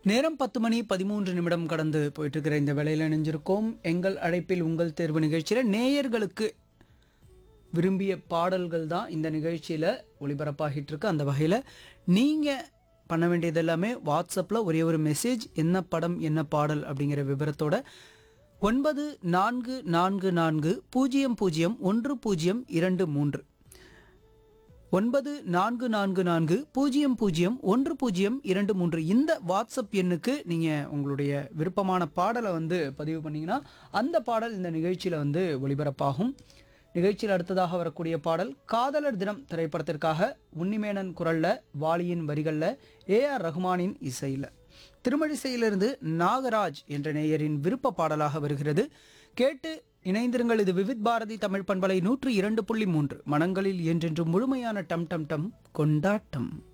நேரம் பத்து மணி பதிமூன்று நிமிடம் கடந்து போயிட்டு இருக்கிற இந்த வேலையில் இணைஞ்சிருக்கோம் எங்கள் அழைப்பில் உங்கள் தேர்வு நிகழ்ச்சியில் நேயர்களுக்கு விரும்பிய பாடல்கள் தான் இந்த நிகழ்ச்சியில் ஒளிபரப்பாகிட்டு இருக்கு அந்த வகையில் நீங்கள் பண்ண வேண்டியது எல்லாமே வாட்ஸ்அப்பில் ஒரே ஒரு மெசேஜ் என்ன படம் என்ன பாடல் அப்படிங்கிற விவரத்தோட ஒன்பது நான்கு நான்கு நான்கு பூஜ்ஜியம் பூஜ்ஜியம் ஒன்று பூஜ்ஜியம் இரண்டு மூன்று ஒன்பது நான்கு நான்கு நான்கு பூஜ்ஜியம் பூஜ்ஜியம் ஒன்று பூஜ்ஜியம் இரண்டு மூன்று இந்த வாட்ஸ்அப் எண்ணுக்கு நீங்கள் உங்களுடைய விருப்பமான பாடலை வந்து பதிவு பண்ணீங்கன்னா அந்த பாடல் இந்த நிகழ்ச்சியில் வந்து ஒளிபரப்பாகும் நிகழ்ச்சியில் அடுத்ததாக வரக்கூடிய பாடல் காதலர் தினம் திரைப்படத்திற்காக உன்னிமேனன் குரல்ல வாலியின் வரிகளில் ஏஆர் ரஹ்மானின் இசையில் திருமழிசையிலிருந்து நாகராஜ் என்ற நேயரின் விருப்ப பாடலாக வருகிறது கேட்டு இணைந்திருங்கள் இது விவித் பாரதி தமிழ் பண்பலை நூற்று இரண்டு புள்ளி மூன்று மனங்களில் என்றென்று முழுமையான டம் டம் டம் கொண்டாட்டம்